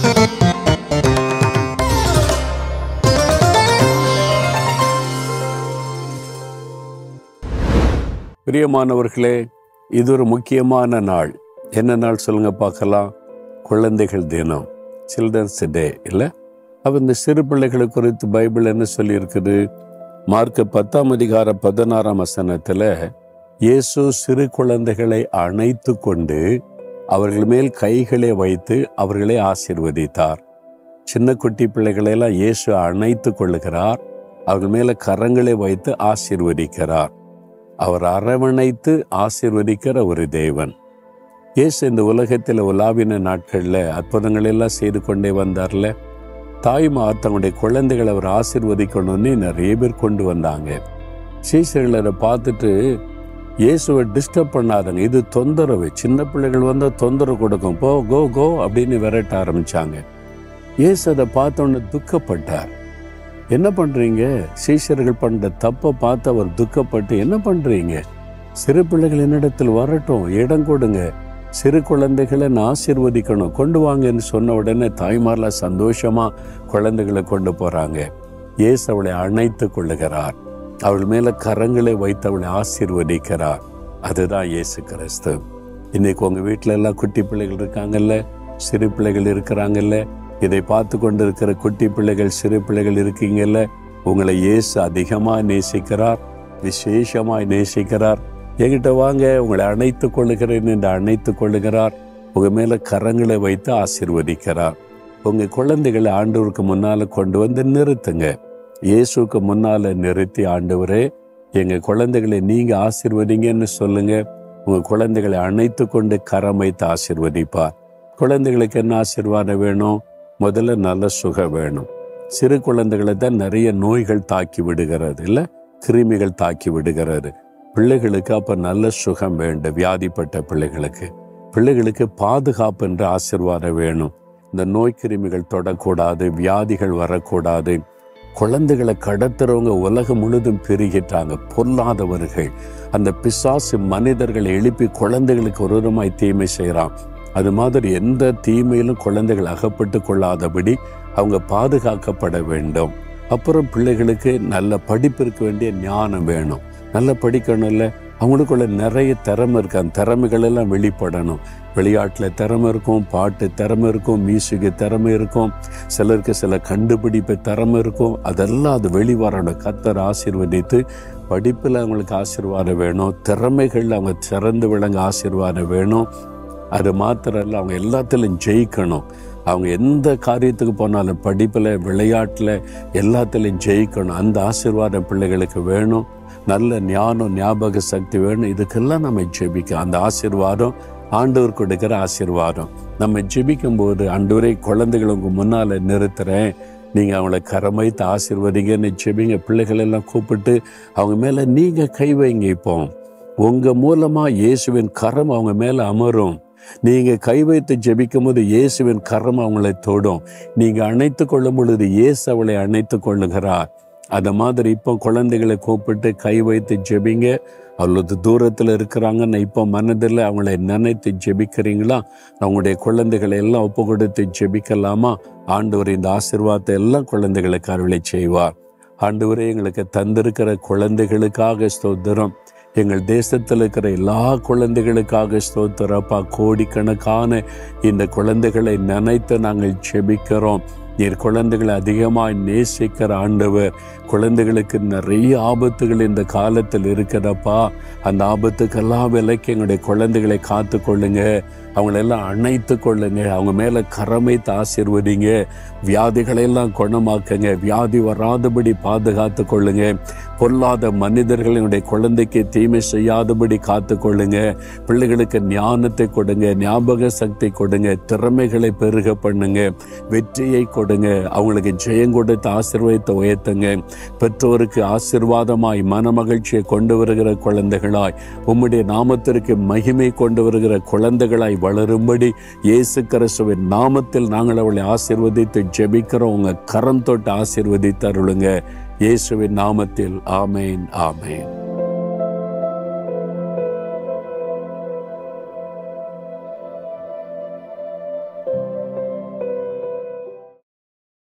பிரியமானவர்களே இது ஒரு முக்கியமான நாள் என்ன நாள் சொல்லுங்க பார்க்கலாம் குழந்தைகள் தினம் சில்ட்ரன்ஸ் டே இல்லை அப்போ இந்த சிறு பிள்ளைகளை குறித்து பைபிள் என்ன சொல்லியிருக்குது மார்க் பத்தாம் அதிகார பதினாறாம் வசனத்தில் இயேசு சிறு குழந்தைகளை அணைத்து கொண்டு அவர்கள் மேல் கைகளை வைத்து அவர்களை ஆசீர்வதித்தார் சின்ன குட்டி பிள்ளைகளை எல்லாம் இயேசு அணைத்து கொள்ளுகிறார் அவர்கள் மேல கரங்களை வைத்து ஆசீர்வதிக்கிறார் அவர் அரவணைத்து ஆசீர்வதிக்கிற ஒரு தேவன் இயேசு இந்த உலகத்தில் உலாவின நாட்களில் அற்புதங்கள் எல்லாம் செய்து கொண்டே வந்தார்ல தாய்மார் தங்களுடைய குழந்தைகளை அவர் ஆசீர்வதிக்கணும்னு நிறைய பேர் கொண்டு வந்தாங்க சீசர்கள் அதை பார்த்துட்டு இயேசுவை டிஸ்டர்ப் பண்ணாதங்க இது தொந்தரவு சின்ன பிள்ளைகள் வந்தால் தொந்தரவு கொடுக்கும் போ கோ கோ அப்படின்னு விரட்ட ஆரம்பிச்சாங்க இயேசு அதை பார்த்தோன்னே துக்கப்பட்டார் என்ன பண்றீங்க சீஷர்கள் பண்ற தப்பை பார்த்து அவர் துக்கப்பட்டு என்ன பண்றீங்க சிறு பிள்ளைகள் என்னிடத்தில் வரட்டும் இடம் கொடுங்க சிறு குழந்தைகளை நான் ஆசீர்வதிக்கணும் கொண்டு வாங்கன்னு சொன்ன உடனே தாய்மார்லாம் சந்தோஷமா குழந்தைகளை கொண்டு போறாங்க இயேசு அவளை அணைத்து கொள்ளுகிறார் அவள் மேல கரங்களை வைத்து அவளை ஆசீர்வதிக்கிறார் அதுதான் இயேசு கிறிஸ்து இன்னைக்கு உங்க வீட்டுல எல்லாம் குட்டி பிள்ளைகள் இருக்காங்கல்ல சிறு பிள்ளைகள் இருக்கிறாங்கல்ல இதை பார்த்து கொண்டிருக்கிற குட்டி பிள்ளைகள் சிறு பிள்ளைகள் இருக்கீங்கல்ல உங்களை இயேசு அதிகமாக நேசிக்கிறார் விசேஷமாய் நேசிக்கிறார் என்கிட்ட வாங்க உங்களை அணைத்து கொள்ளுகிறேன் என்று அணைத்து கொள்ளுகிறார் உங்க மேல கரங்களை வைத்து ஆசீர்வதிக்கிறார் உங்க குழந்தைகளை ஆண்டவருக்கு முன்னால கொண்டு வந்து நிறுத்துங்க இயேசுக்கு முன்னால நிறுத்தி ஆண்டவரே எங்க குழந்தைகளை நீங்க ஆசீர்வதிங்கன்னு சொல்லுங்க உங்க குழந்தைகளை அணைத்து கொண்டு கரம் வைத்து ஆசீர்வதிப்பார் குழந்தைகளுக்கு என்ன ஆசீர்வாதம் வேணும் முதல்ல நல்ல சுகம் வேணும் சிறு குழந்தைகளை தான் நிறைய நோய்கள் தாக்கி விடுகிறது இல்லை கிருமிகள் தாக்கி விடுகிறது பிள்ளைகளுக்கு அப்ப நல்ல சுகம் வேண்டும் வியாதிப்பட்ட பிள்ளைகளுக்கு பிள்ளைகளுக்கு பாதுகாப்பு என்ற ஆசீர்வாதம் வேணும் இந்த நோய் கிருமிகள் தொடக்கூடாது வியாதிகள் வரக்கூடாது குழந்தைகளை கடத்துறவங்க உலகம் முழுதும் பெருகிட்டாங்க பொல்லாதவர்கள் அந்த பிசாசு மனிதர்களை எழுப்பி குழந்தைகளுக்கு ஒரு விதமாய் தீமை செய்கிறான் அது மாதிரி எந்த தீமையிலும் குழந்தைகள் அகப்பட்டு கொள்ளாதபடி அவங்க பாதுகாக்கப்பட வேண்டும் அப்புறம் பிள்ளைகளுக்கு நல்ல படிப்பு இருக்க வேண்டிய ஞானம் வேணும் நல்லா படிக்கணும்ல அவங்களுக்குள்ள நிறைய திறமை இருக்கு அந்த திறமைகள் எல்லாம் வெளிப்படணும் விளையாட்டில் திறமை இருக்கும் பாட்டு திறமை இருக்கும் மியூசிக்கு திறமை இருக்கும் சிலருக்கு சில கண்டுபிடிப்பு திறமை இருக்கும் அதெல்லாம் அது வெளிவரணும் கத்தர் ஆசீர்வதித்து படிப்பில் அவங்களுக்கு ஆசீர்வாதம் வேணும் திறமைகள் அவங்க சிறந்து விளங்க ஆசீர்வாதம் வேணும் அது மாத்திரம் இல்லை அவங்க எல்லாத்திலும் ஜெயிக்கணும் அவங்க எந்த காரியத்துக்கு போனாலும் படிப்பில் விளையாட்டில் எல்லாத்திலையும் ஜெயிக்கணும் அந்த ஆசீர்வாதம் பிள்ளைகளுக்கு வேணும் நல்ல ஞானம் ஞாபக சக்தி வேணும் இதுக்கெல்லாம் நம்ம ஜெபிக்க அந்த ஆசீர்வாதம் ஆண்டவர் கொடுக்கிற ஆசீர்வாதம் நம்ம ஜெபிக்கும் போது ஆண்டவரை குழந்தைகள் உங்க முன்னால நிறுத்துறேன் நீங்க அவங்கள கரமைத்து ஆசீர்வதிங்கன்னு ஜெபிங்க பிள்ளைகள் எல்லாம் கூப்பிட்டு அவங்க மேல நீங்க கை வைங்க இப்போ உங்க மூலமா இயேசுவின் கரம் அவங்க மேல அமரும் நீங்க கை வைத்து ஜெபிக்கும் போது இயேசுவின் கரம் அவங்களை தொடும் நீங்க அணைத்து கொள்ளும் பொழுது இயேசு அவளை அணைத்து கொள்ளுகிறார் அந்த மாதிரி இப்போ குழந்தைகளை கூப்பிட்டு கை வைத்து ஜெபிங்க அவ்வளவு தூரத்தில் இருக்கிறாங்கன்னு இப்போ மனதில் அவங்களை நினைத்து ஜெபிக்கிறீங்களா அவங்களுடைய குழந்தைகளை எல்லாம் ஒப்பு கொடுத்து ஜெபிக்கலாமா ஆண்டவர் இந்த ஆசீர்வாதத்தை எல்லாம் குழந்தைகளுக்கு அருளை செய்வார் ஆண்டவரே எங்களுக்கு தந்திருக்கிற குழந்தைகளுக்காக ஸ்தோத்திரம் எங்கள் தேசத்தில் இருக்கிற எல்லா குழந்தைகளுக்காக ஸ்தோத்திரப்பா கோடிக்கணக்கான இந்த குழந்தைகளை நினைத்து நாங்கள் செபிக்கிறோம் நீர் குழந்தைகளை அதிகமாய் நேசிக்கிற ஆண்டவர் குழந்தைகளுக்கு நிறைய ஆபத்துகள் இந்த காலத்தில் இருக்கிறப்பா அந்த ஆபத்துக்கெல்லாம் விலைக்கு எங்களுடைய குழந்தைகளை காத்து கொள்ளுங்க அவங்களெல்லாம் அணைத்து கொள்ளுங்க அவங்க மேலே கரமைத்து ஆசீர்வதிங்க வியாதிகளை எல்லாம் குணமாக்குங்க வியாதி வராதபடி பாதுகாத்து கொள்ளுங்க பொல்லாத மனிதர்கள் என்னுடைய குழந்தைக்கு தீமை செய்யாதபடி காத்து கொள்ளுங்க பிள்ளைகளுக்கு ஞானத்தை கொடுங்க ஞாபக சக்தி கொடுங்க திறமைகளை பெருக பண்ணுங்க வெற்றியை கொடுங்க அவங்களுக்கு ஜெயம் கொடுத்து ஆசீர்வதித்து உயர்த்துங்க பெற்றோருக்கு ஆசீர்வாதமாய் மனமகிழ்ச்சியை கொண்டு வருகிற குழந்தைகளாய் உம்முடைய நாமத்திற்கு மகிமை கொண்டு வருகிற குழந்தைகளாய் வளரும்படி இயேசு கிறிஸ்துவின் நாமத்தில் நாங்கள் அவளை ஆசீர்வதித்து ஜெபிக்கிறோம் உங்க கரம் தொட்டு ஆசீர்வதித்து அருளுங்க இயேசுவின் நாமத்தில் ஆமேன் ஆமேன்